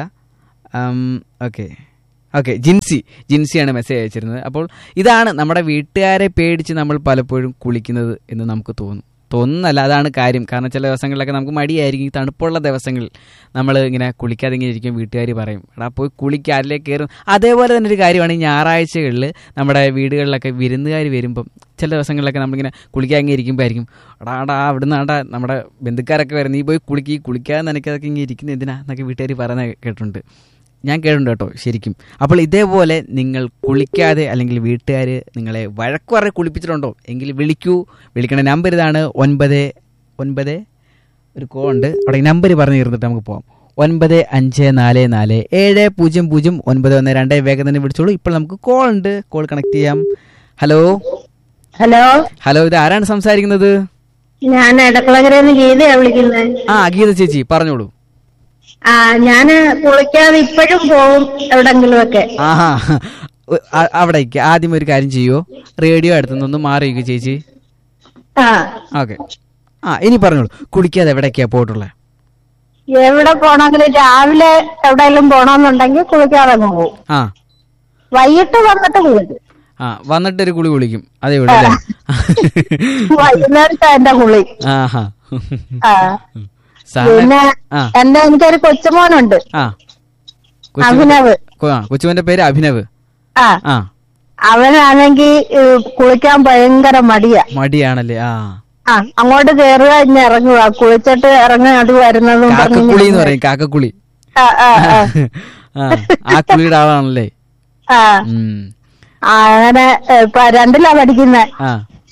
ഓക്കെ ഓക്കെ ജിൻസി ജിൻസിയാണ് മെസ്സേജ് അയച്ചിരുന്നത് അപ്പോൾ ഇതാണ് നമ്മുടെ വീട്ടുകാരെ പേടിച്ച് നമ്മൾ പലപ്പോഴും കുളിക്കുന്നത് എന്ന് നമുക്ക് തോന്നും തോന്നുന്നല്ല അതാണ് കാര്യം കാരണം ചില ദിവസങ്ങളിലൊക്കെ നമുക്ക് മടിയായിരിക്കും ഈ തണുപ്പുള്ള ദിവസങ്ങളിൽ നമ്മൾ ഇങ്ങനെ കുളിക്കാതെ ഇങ്ങനെ ഇരിക്കും വീട്ടുകാർ പറയും എടാ പോയി കുളിക്കുക അതിലേക്ക് കയറും അതേപോലെ തന്നെ ഒരു കാര്യമാണ് ഈ ഞായറാഴ്ചകളിൽ നമ്മുടെ വീടുകളിലൊക്കെ വിരുന്നുകാർ വരുമ്പം ചില ദിവസങ്ങളിലൊക്കെ നമ്മളിങ്ങനെ കുളിക്കാൻ ഇങ്ങനെ ഇരിക്കുമ്പോൾ ആയിരിക്കും എടാ എടാ അവിടുന്ന് ആടാ നമ്മുടെ ബന്ധുക്കാരൊക്കെ വരും നീ പോയി കുളിക്കി കുളിക്കാതെ നനയ്ക്കാതൊക്കെ ഇങ്ങനെ ഇരിക്കുന്നത് എന്തിനാ എന്നൊക്കെ വീട്ടുകാർ പറയുന്നത് കേട്ടിട്ടുണ്ട് ഞാൻ കേട്ടിട്ടുണ്ട് കേട്ടോ ശരിക്കും അപ്പോൾ ഇതേപോലെ നിങ്ങൾ കുളിക്കാതെ അല്ലെങ്കിൽ വീട്ടുകാർ നിങ്ങളെ വഴക്കു പറഞ്ഞ് കുളിപ്പിച്ചിട്ടുണ്ടോ എങ്കിൽ വിളിക്കൂ വിളിക്കണ നമ്പർ ഇതാണ് ഒൻപത് ഒൻപത് ഒരു കോ ഉണ്ട് അവിടെ നമ്പർ പറഞ്ഞു തീർന്നിട്ട് നമുക്ക് പോവാം ഒൻപത് അഞ്ച് നാല് നാല് ഏഴ് പൂജ്യം പൂജ്യം ഒൻപത് ഒന്ന് രണ്ട് വേഗം തന്നെ വിളിച്ചോളൂ ഇപ്പോൾ നമുക്ക് കോൾ ഉണ്ട് കോൾ കണക്ട് ചെയ്യാം ഹലോ ഹലോ ഹലോ ഇത് ആരാണ് സംസാരിക്കുന്നത് ഞാൻ എടക്കുളങ്ങരന്ന് ഗീതയാ വിളിക്കുന്നത് ആ ഗീത ചേച്ചി പറഞ്ഞോളൂ ആ ഞാന് കുളിക്കാതെ ഇപ്പോഴും പോവും എവിടെങ്കിലും ഒക്കെ ആഹാ ഉ- അ- അവിടേക്ക് ആദ്യം ഒരു കാര്യം ചെയ്യോ റേഡിയോ അടുത്തുനിന്നൊന്ന് മാറിയിരിക്കും ചേച്ചി ആ ഓക്കെ ആ ഇനി പറഞ്ഞോളൂ കുളിക്കാതെ എവിടേക്കാ പോയിട്ടുള്ളത് എവിടെ പോണെങ്കിലും രാവിലെ എവിടെയെങ്കിലും പോണമെന്നുണ്ടെങ്കിൽ കുളിക്കാതെ അങ്ങ് പോവും ആ വൈകിട്ട് വന്നിട്ട് കുളിക്കും ആ വന്നിട്ട് ഒരു കുളി കുളിക്കും അതേ ഉള്ളൂ അല്ലേ വൈകുന്നേരത്തെ എന്റെ കുളി ആഹാ ആ സാധാരണ പിന്നെ ആ എന്റെ എനിക്കൊരു കൊച്ചുമോനുണ്ട് ആ അഭിനവ് കൊ- ആ, കൊച്ചുമോന്റെ പേര് അഭിനവ് ആ ആ അവനാണെങ്കിൽ കുളിക്കാൻ ഭയങ്കര മടിയാ മടിയാണല്ലേ ആ ആ അങ്ങോട്ട് കയറുക ഇനി ഇറങ്ങുക കുളിച്ചിട്ട് ഇറങ്ങി അത് വരുന്നതും കാക്കക്കുളി എന്ന് പറഞ്ഞ് പറയും കാക്കക്കുളി ആ, ആ, ആ. ആ ആ കുളിയുടെ ആളാണല്ലേ ആ ഉം ആ, അങ്ങനെ ഏ, ഇപ്പൊ രണ്ടിലാ പഠിക്കുന്നെ ആ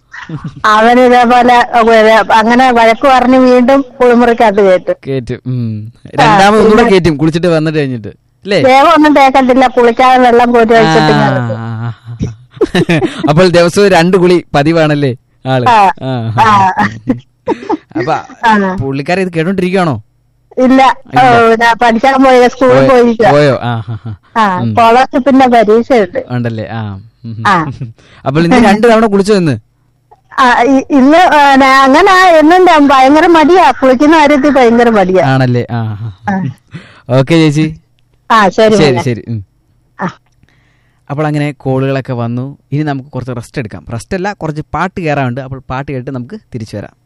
അവൻ ഇതേപോലെ ഏ, അങ്ങനെ വഴക്ക് പറഞ്ഞ് വീണ്ടും കുളിമുറിക്കകത്ത് കയറ്റും കേറ്റും ഉം രണ്ടാമത് ഒന്നുകൂടെ കേറ്റും കുളിച്ചിട്ട് വന്നിട്ട് കഴിഞ്ഞിട്ട് അല്ലേ ദേഹം ഒന്നും തേക്കത്തില്ല കുളിക്കാതെ വെള്ളം കോരി ഒഴിച്ചിട്ട് ഇങ്ങനെ ആ, ഇരിക്കും. ആ, ആ. അപ്പോൾ ദിവസവും രണ്ട് കുളി പതിവാണല്ലേ ആള് ആ, ആ, ആ. അപ്പൊ പുള്ളിക്കാരെ ഇത് കേട്ടോണ്ടിരിക്കുകയാണോ ഇല്ല ഓ, ഞാൻ പഠിക്കാൻ പോയ സ്കൂളിൽ പോയോ- പോയിരിക്കുക പോയോ ആ ഹാ ഹാ ആ ഉം. സ്കോളർഷിപ്പിന്റെ പരീക്ഷയുണ്ട് ഉണ്ടല്ലേ ആ ഉം. ആ. അപ്പോൾ ഇന്ന് രണ്ട് തവണ കുളിച്ചു എന്ന് ആ, ഇ- ഇന്ന് ആ, ഞാൻ അങ്ങനെ എന്നുണ്ട് ഭയങ്കര മടിയാ കുളിക്കുന്ന കാര്യത്തിൽ ഭയങ്കര മടിയാ ആണല്ലേ ആ ഓക്കെ ചേച്ചി ആ ശരി ശരി മോനെ. ശരി ഉം. അപ്പോൾ അങ്ങനെ കോളുകളൊക്കെ വന്നു ഇനി നമുക്ക് കുറച്ച് റെസ്റ്റ് എടുക്കാം റെസ്റ്റ് അല്ല കുറച്ച് പാട്ട് കയറാനുണ്ട് അപ്പോൾ പാട്ട് കേട്ട് നമുക്ക് തിരിച്ചു വരാം